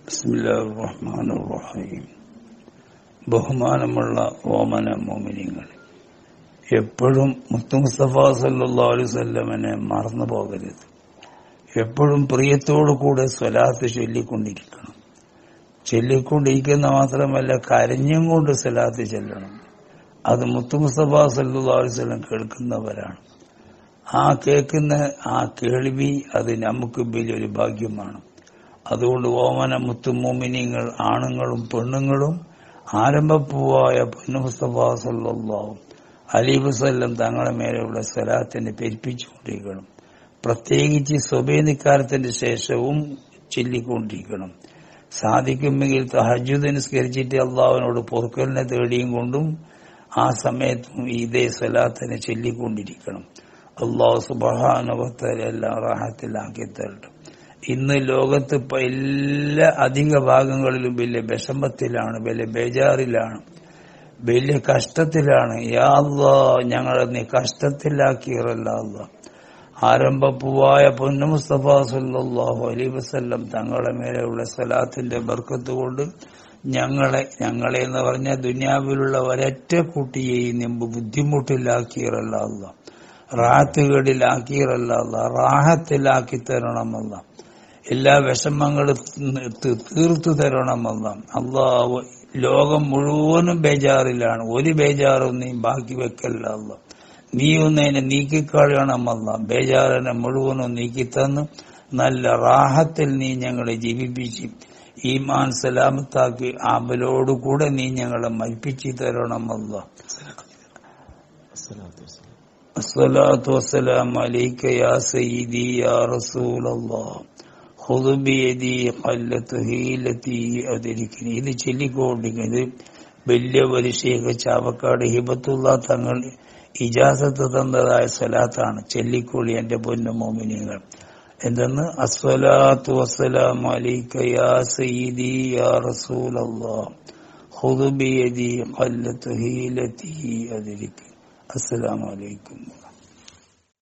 ബിസ്മില്ലാഹിർ റഹ്മാനിർ റഹീം ബഹുമാനമുള്ള ഓമന മോമിനിങ്ങൾ എപ്പോഴും മുത്തു മുസ്തഫ സല്ലല്ലാഹു അലൈഹി വസല്ലമനെ മറന്നു പോകരുത് എപ്പോഴും പ്രിയത്തോടു കൂടെ സ്വലാത്ത് ചൊല്ലിക്കൊണ്ടിരിക്കണം ചൊല്ലിക്കൊണ്ടിരിക്കുന്ന മാത്രമല്ല കരഞ്ഞും കൊണ്ട് സ്വലാത്ത് ചെല്ലണം അത് മുത്തു മുസ്തഫ സല്ലല്ലാഹു അലൈഹി വസല്ലം കേൾക്കുന്നവരാണ് ആ കേൾക്കുന്ന ആ കേൾവി അത് നമുക്ക് വലിയൊരു ഭാഗ്യമാണ് അതുകൊണ്ട് ഓമന മുത്തുമോമിനിങ്ങൾ ആണുങ്ങളും പെണ്ണുങ്ങളും ആരംഭപ്പൂവായ പൊന്നു മുസ്തഫ സല്ലല്ലാഹു അലൈഹി വസല്ലം തങ്ങളുടെ മേലെയുള്ള സ്വലാത്തിനെ പെരുപ്പിച്ചുകൊണ്ടിരിക്കണം പ്രത്യേകിച്ച് സ്വബേനിക്കാരത്തിന്റെ ശേഷവും ചൊല്ലിക്കൊണ്ടിരിക്കണം സാധിക്കുമെങ്കിൽ തഹജുദ് നിസ്കരിച്ചിട്ട് അള്ളാഹുവിനോട് പൊറുക്കലിനെ തേടിയും കൊണ്ടും ആ സമയത്തും ഇതേ സ്വലാത്തിനെ ചൊല്ലിക്കൊണ്ടിരിക്കണം അള്ളാഹു സുബഹാനുഭവത്തിൽ എല്ലാം റാഹത്തിലാക്കി തരട്ടെ ഇന്ന് ലോകത്ത് ഇപ്പൊ എല്ലാ അധിക ഭാഗങ്ങളിലും വലിയ വിഷമത്തിലാണ് വലിയ ബേജാറിലാണ് വലിയ കഷ്ടത്തിലാണ് യാ അല്ലാ ഞങ്ങളെ നീ കഷ്ടത്തിലാക്കിയറല്ല അല്ല ആരംഭപ്പൂവായ പൊന്നു മുസ്തഫ സല്ലല്ലാഹു അലൈഹി വസല്ലം തങ്ങളുടെ മേലെയുള്ള സലാത്തിന്റെ ബർക്കത്ത് കൊണ്ട് ഞങ്ങളെ ഞങ്ങളെ എന്ന് പറഞ്ഞ ദുനിയാവിലുള്ള ഒരൊറ്റ കുട്ടിയെയും നിമ്പ് ബുദ്ധിമുട്ടിലാക്കിയറല്ല അല്ല റാഹത്തുകളിലാക്കിയറല്ല അല്ല റാഹത്തിലാക്കി തരണമല്ല എല്ലാ വിഷമങ്ങളും തീർത്തു തരണമല്ല അള്ളാഹ് ലോകം മുഴുവനും ബേജാറിലാണ് ഒരു ബേജാറും നീ ബാക്കി വെക്കല്ല അല്ല നീ ഒന്നതിനെ നീക്കിക്കളയണമല്ല ബേജാറിനെ മുഴുവനും നീക്കിത്തന്ന് നല്ല റാഹത്തിൽ നീ ഞങ്ങളെ ജീവിപ്പിച്ച് ഈമാൻ സലാമത്താക്കി ആബലോടുകൂടെ നീ ഞങ്ങളെ മരിപ്പിച്ചു തരണമല്ല الصلاة والسلام عليك يا سيدي يا رسول الله خذ بيدي قلت ഹീലത്തി അവതരിക്കുന്നു ഇത് ചൊല്ലിക്കൊണ്ടിരിക്കുന്നത് വലിയ ഒരു ശേഖ ചാവക്കാട് ഹിബത്തുള്ള തങ്ങൾ ഇജാസത്ത് തന്നതായ സ്വലാത്താണ് ചെല്ലിക്കോളി എന്റെ പൊന്നു മോമിനികൾ എന്തെന്ന് അസ്വലാത്തു വസ്സലാം അലൈക യാ സയ്യിദി യാ റസൂലല്ലാഹ് ഖുദ് ബിയദി ഖല്ലത്ത് ഹീലത്തി അതിരിക്കും അസ്സലാമു അലൈക്കും